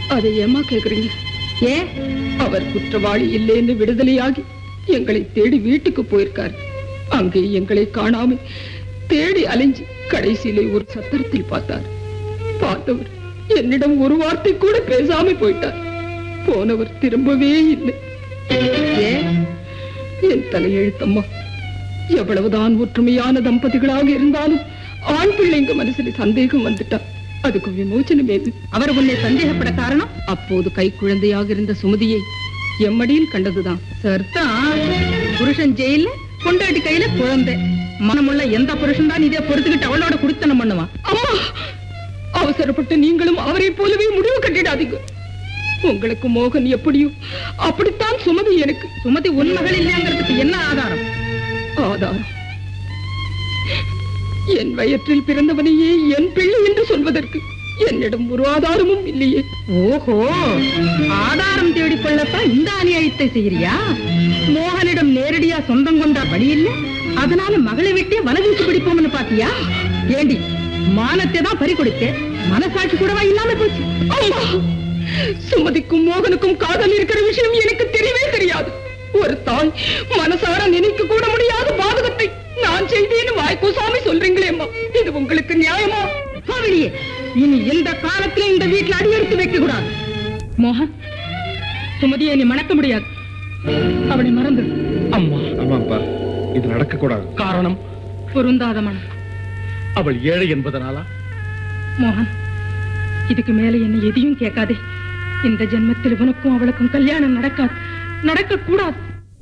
அதை ஏமா கேக்குறீங்க ஏன் அவர் குற்றவாளி இல்லைன்னு விடுதலையாகி எங்களை தேடி வீட்டுக்கு போயிருக்கார் அங்கே எங்களை காணாம தேடி அலைஞ்சு கடைசியிலே ஒரு சத்திரத்தில் பார்த்தார் பார்த்தவர் என்னிடம் ஒரு வார்த்தை கூட பேசாம போயிட்டார் போனவர் திரும்பவே இல்லை ஏன் என் தலையெழுத்தம்மா எவ்வளவுதான் ஒற்றுமையான தம்பதிகளாக இருந்தாலும் ஆண் பிள்ளைங்க மனசுல சந்தேகம் வந்துட்டா அதுக்கு விமோச்சனம் ஏது அவர் உன்னை சந்தேகப்பட காரணம் அப்போது கை குழந்தையாக இருந்த சுமதியை எம்மடியில் கண்டதுதான் சர்தான் புருஷன் ஜெயில கொண்டாட்டி கையில குழந்தை மனமுள்ள எந்த புருஷன் தான் இதே பொறுத்துக்கிட்டு அவளோட குடுத்தனம் பண்ணுவான் அம்மா அவசரப்பட்டு நீங்களும் அவரை போலவே முடிவு கட்டிடாதீங்க உங்களுக்கு மோகன் எப்படியோ அப்படித்தான் சுமதி எனக்கு சுமதி உன் மகள் இல்லைங்கிறதுக்கு என்ன ஆதாரம் ஆதாரம் என் வயிற்றில் பிறந்தவனையே என் பிள்ளை என்று சொல்வதற்கு என்னிடம் ஒரு ஆதாரமும் இல்லையே ஓஹோ ஆதாரம் தேடிக் கொள்ளத்தான் இந்த அநியாயத்தை செய்யறியா மோகனிடம் நேரடியா சொந்தம் கொண்டா வழி இல்ல அதனால மகளை விட்டே வலவீச்சு பிடிப்போம்னு பாத்தியா ஏண்டி மானத்தை தான் பறி கொடுத்த மனசாட்சி கூடவா இல்லாம போச்சு அம்மா சுமதிக்கும் மோகனுக்கும் காதல் இருக்கிற விஷயம் எனக்கு தெரியவே தெரியாது ஒரு தாய் மனசார நினைக்க கூட முடியாத பாதகத்தை நான் செய்தேன்னு வாய்க்கூசாமி சொல்றீங்களேம்மா இது உங்களுக்கு நியாயமா கோவிலியே இனி எந்த காலத்துல இந்த வீட்டுல அடி எடுத்து வைக்க கூடாது மோகன் சுமதியை நீ மணக்க முடியாது அவளை மறந்து அம்மா ஆமாப்பா இது நடக்க கூடாது காரணம் பொருந்தாத மனம் அவள் ஏழை என்பதனாலா மோகன் இதுக்கு மேல என்ன எதையும் கேட்காதே இந்த ஜென்மத்தில் உனக்கும் அவளுக்கும் கல்யாணம் நடக்காது நடக்க கூடாது